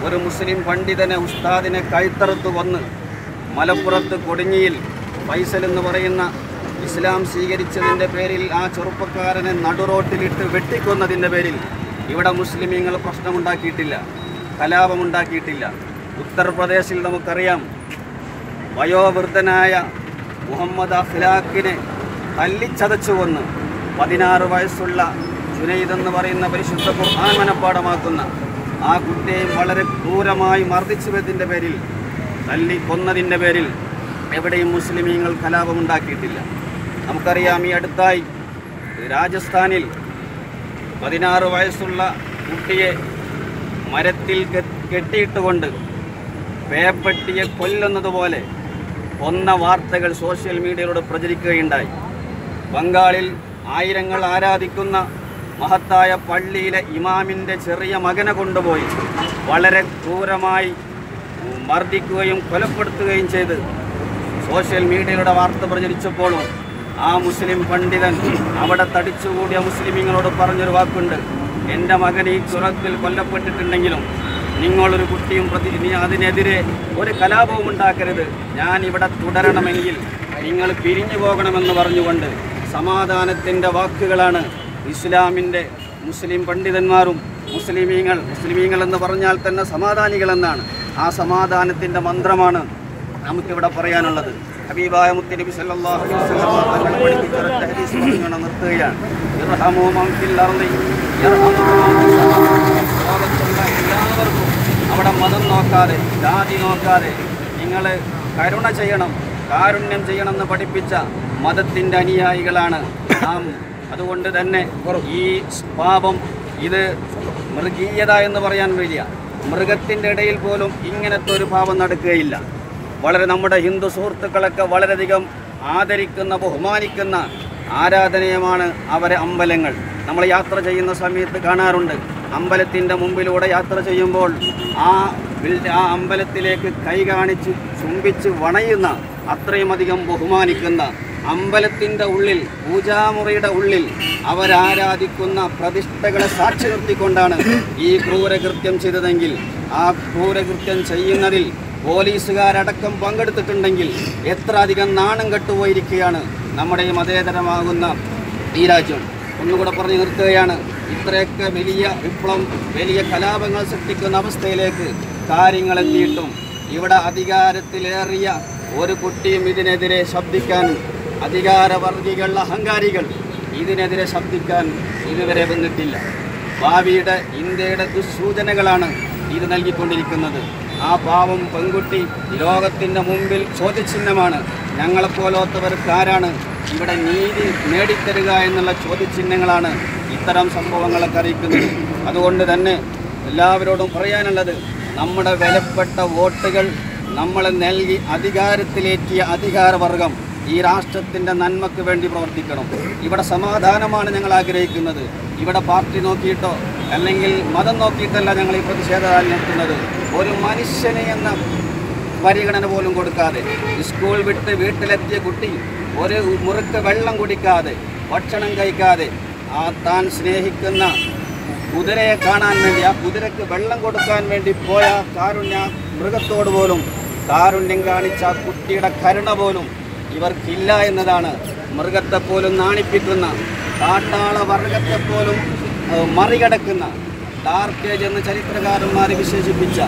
ഒരു മുസ്ലിം പണ്ഡിതനെ ഉസ്താദിനെ കഴുത്തറുത്ത് കൊന്ന് മലപ്പുറത്ത് കൊടിഞ്ഞിയിൽ ഫൈസൽ എന്ന് പറയുന്ന ഇസ്ലാം സ്വീകരിച്ചതിൻ്റെ പേരിൽ ആ ചെറുപ്പക്കാരനെ നടുറോട്ടിലിട്ട് വെട്ടിക്കൊന്നതിൻ്റെ പേരിൽ ഇവിടെ മുസ്ലിമീങ്ങൾ പ്രശ്നമുണ്ടാക്കിയിട്ടില്ല കലാപമുണ്ടാക്കിയിട്ടില്ല ഉത്തർപ്രദേശിൽ നമുക്കറിയാം വയോവൃദ്ധനായ മുഹമ്മദ് അഖ്ലാഖിനെ തല്ലിച്ചതച്ചു കൊന്ന് പതിനാറ് വയസ്സുള്ള ജുനൈദ് എന്ന് പറയുന്ന പരിശുദ്ധ ഖുർആൻ മനപ്പാടമാക്കുന്ന ആ കുട്ടിയെയും വളരെ ക്രൂരമായി മർദ്ദിച്ചതിൻ്റെ പേരിൽ തല്ലി കൊന്നതിൻ്റെ പേരിൽ എവിടെയും മുസ്ലിമീങ്ങൾ കലാപമുണ്ടാക്കിയിട്ടില്ല നമുക്കറിയാം ഈ അടുത്തായി രാജസ്ഥാനിൽ പതിനാറ് വയസ്സുള്ള കുട്ടിയെ മരത്തിൽ കെ- കെട്ടിയിട്ടുകൊണ്ട് പേപ്പട്ടിയെ കൊല്ലുന്നത് പോലെ കൊന്ന വാർത്തകൾ സോഷ്യൽ മീഡിയയിലൂടെ പ്രചരിക്കുകയുണ്ടായി ബംഗാളിൽ ആയിരങ്ങൾ ആരാധിക്കുന്ന മഹത്തായ പള്ളിയിലെ ഇമാമിൻ്റെ ചെറിയ മകനെ കൊണ്ടുപോയി വളരെ ക്രൂരമായി മർദ്ദിക്കുകയും കൊലപ്പെടുത്തുകയും ചെയ്ത് സോഷ്യൽ മീഡിയയിലൂടെ വാർത്ത പ്രചരിച്ചപ്പോഴും ആ മുസ്ലിം പണ്ഡിതൻ അവിടെ തടിച്ചുകൂടിയ മുസ്ലിമീങ്ങളോട് പറഞ്ഞൊരു വാക്കുണ്ട് എൻ്റെ മകൻ ഈ ചുരത്തിൽ കൊല്ലപ്പെട്ടിട്ടുണ്ടെങ്കിലും നിങ്ങളൊരു കുട്ടിയും പ്രതി നീ അതിനെതിരെ ഒരു കലാപവും ഉണ്ടാക്കരുത് ഞാൻ ഇവിടെ തുടരണമെങ്കിൽ നിങ്ങൾ പിരിഞ്ഞു പോകണമെന്ന് പറഞ്ഞുകൊണ്ട് സമാധാനത്തിൻ്റെ വാക്കുകളാണ് ഇസ്ലാമിൻ്റെ മുസ്ലിം പണ്ഡിതന്മാരും മുസ്ലിമീങ്ങൾ മുസ്ലിമീങ്ങൾ എന്ന് പറഞ്ഞാൽ തന്നെ സമാധാനികളെന്നാണ് ആ സമാധാനത്തിൻ്റെ മന്ത്രമാണ് നമുക്കിവിടെ പറയാനുള്ളത് ഹബീബായ മുത്തനബി സല്ലല്ലാഹു അലൈഹി വസല്ലം തങ്ങൾ പഠിപ്പിച്ച ഒരൊറ്റ ഹദീസ് പറഞ്ഞുകൊണ്ട് നിർത്തുകയാണ് ഇർഹമു മൻ ഫിൽ അർളി യർഹമുക്കും മൻ ഫിസ് സമാ. ലോകത്തുള്ള എല്ലാവർക്കും അവിടെ മതം നോക്കാതെ ജാതി നോക്കാതെ നിങ്ങൾ കരുണ ചെയ്യണം കാരുണ്യം ചെയ്യണമെന്ന് പഠിപ്പിച്ച മതത്തിൻ്റെ അനുയായികളാണ് നാം അതുകൊണ്ട് തന്നെ ഈ പാപം ഇത് മൃഗീയത എന്ന് പറയാൻ വയ്യ മൃഗത്തിൻ്റെ ഇടയിൽ പോലും ഇങ്ങനത്തെ ഒരു പാപം നടക്കുകയില്ല വളരെ നമ്മുടെ ഹിന്ദു സുഹൃത്തുക്കളൊക്കെ വളരെയധികം ആദരിക്കുന്ന ബഹുമാനിക്കുന്ന ആരാധനീയമാണ് അവരെ അമ്പലങ്ങൾ നമ്മൾ യാത്ര ചെയ്യുന്ന സമയത്ത് കാണാറുണ്ട് അമ്പലത്തിൻ്റെ മുമ്പിലൂടെ യാത്ര ചെയ്യുമ്പോൾ ആ ബിൽഡ- ആ അമ്പലത്തിലേക്ക് കൈ കാണിച്ച് ചുംബിച്ച് വണയുന്ന അത്രയും അധികം ബഹുമാനിക്കുന്ന അമ്പലത്തിൻ്റെ ഉള്ളിൽ പൂജാമുറിയുടെ ഉള്ളിൽ അവരാരാധിക്കുന്ന പ്രതിഷ്ഠകളെ സാക്ഷി നിർത്തിക്കൊണ്ടാണ് ഈ ക്രൂരകൃത്യം ചെയ്തതെങ്കിൽ ആ ക്രൂരകൃത്യം ചെയ്യുന്നതിൽ പോലീസുകാരടക്കം പങ്കെടുത്തിട്ടുണ്ടെങ്കിൽ എത്ര അധികം നാണം കെട്ടുപോയിരിക്കുകയാണ് നമ്മുടെ ഈ മതേതരമാകുന്ന ഈ രാജ്യം ഒന്നുകൂടെ പറഞ്ഞു നിർത്തുകയാണ് ഇത്രയൊക്കെ വലിയ വിപ്ലവം വലിയ കലാപങ്ങൾ സൃഷ്ടിക്കുന്ന അവസ്ഥയിലേക്ക് കാര്യങ്ങളെത്തിയിട്ടും ഇവിടെ അധികാരത്തിലേറിയ ഒരു കുട്ടിയും ഇതിനെതിരെ ശബ്ദിക്കാൻ അധികാരവർഗികൾ അഹങ്കാരികൾ ഇതിനെതിരെ ശബ്ദിക്കാൻ ഇതുവരെ വന്നിട്ടില്ല ഭാവിയുടെ ഇന്ത്യയുടെ ദുസ്സൂചനകളാണ് ഇത് നൽകിക്കൊണ്ടിരിക്കുന്നത് ആ പാവം പെൺകുട്ടി ലോകത്തിൻ്റെ മുമ്പിൽ ചോദ്യചിഹ്നമാണ് ഞങ്ങളെപ്പോലത്തവർക്ക് ആരാണ് ഇവിടെ നീതി നേടിത്തരിക എന്നുള്ള ചോദ്യചിഹ്നങ്ങളാണ് ഇത്തരം സംഭവങ്ങളൊക്കെ അറിയിക്കുന്നത് അതുകൊണ്ട് തന്നെ എല്ലാവരോടും പറയാനുള്ളത് നമ്മുടെ വിലപ്പെട്ട വോട്ടുകൾ നമ്മളെ നൽകി അധികാരത്തിലേറ്റിയ അധികാരവർഗം ഈ രാഷ്ട്രത്തിൻ്റെ നന്മയ്ക്ക് വേണ്ടി പ്രവർത്തിക്കണം ഇവിടെ സമാധാനമാണ് ഞങ്ങൾ ആഗ്രഹിക്കുന്നത് ഇവിടെ പാർട്ടി നോക്കിയിട്ടോ അല്ലെങ്കിൽ മതം നോക്കിയിട്ടല്ല ഞങ്ങൾ ഈ പ്രതിഷേധം നടത്തുന്നത് ഒരു മനുഷ്യന് എന്ന പരിഗണന പോലും കൊടുക്കാതെ സ്കൂൾ വിട്ട് വീട്ടിലെത്തിയ കുട്ടി ഒരു മുറുക്ക് വെള്ളം കുടിക്കാതെ ഭക്ഷണം കഴിക്കാതെ ആ താൻ സ്നേഹിക്കുന്ന കുതിരയെ കാണാൻ വേണ്ടി ആ കുതിരക്ക് വെള്ളം കൊടുക്കാൻ വേണ്ടി പോയ ആ കാരുണ്യ മൃഗത്തോട് പോലും കാരുണ്യം കാണിച്ച ആ കുട്ടിയുടെ കരുണ പോലും ഇവർക്കില്ല എന്നതാണ് മൃഗത്തെ പോലും നാണിപ്പിക്കുന്ന കാട്ടാള വർഗത്തെ പോലും ഏഹ്, മറികടക്കുന്ന ഡാർക്ക് ഏജ് എന്ന് ചരിത്രകാരന്മാർ വിശേഷിപ്പിച്ച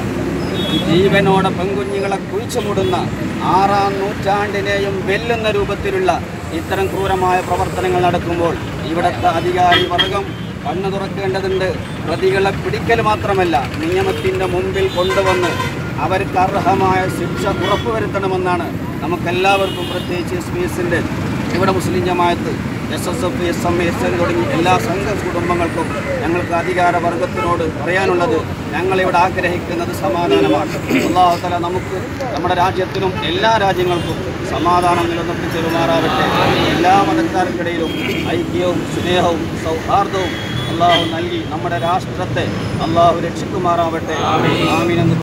ജീവനോടെ പെൺകുഞ്ഞുങ്ങളെ കുഴിച്ചുമൂടുന്ന ആറാം നൂറ്റാണ്ടിനെയും വെല്ലുന്ന രൂപത്തിലുള്ള ഇത്തരം ക്രൂരമായ പ്രവർത്തനങ്ങൾ നടക്കുമ്പോൾ ഇവിടുത്തെ അധികാരി വർഗം കണ്ണു തുറക്കേണ്ടതുണ്ട് പ്രതികളെ പിടിക്കൽ മാത്രമല്ല നിയമത്തിൻ്റെ മുമ്പിൽ കൊണ്ടുവന്ന് അവർക്ക് അർഹമായ ശിക്ഷ ഉറപ്പുവരുത്തണമെന്നാണ് നമുക്കെല്ലാവർക്കും പ്രത്യേകിച്ച് എസ് പി എസിൻ്റെ ഇവിടെ Muslim Jamaat S S F S M S N തുടങ്ങി എല്ലാ സംഘ കുടുംബങ്ങൾക്കും ഞങ്ങൾക്ക് അധികാര വർഗത്തിനോട് പറയാനുള്ളത് ഞങ്ങളിവിടെ ആഗ്രഹിക്കുന്നത് സമാധാനമാണ് അള്ളാഹുതല നമുക്ക് നമ്മുടെ രാജ്യത്തിനും എല്ലാ രാജ്യങ്ങൾക്കും സമാധാനം നിലനിർത്തി ചെറുമാറാവട്ടെ എല്ലാ മതക്കാർക്കിടയിലും ഐക്യവും സ്നേഹവും സൗഹാർദ്ദവും അള്ളാഹു നൽകി നമ്മുടെ രാഷ്ട്രത്തെ അള്ളാഹു രക്ഷിക്കുമാറാവട്ടെ ആമീൻ എന്ന്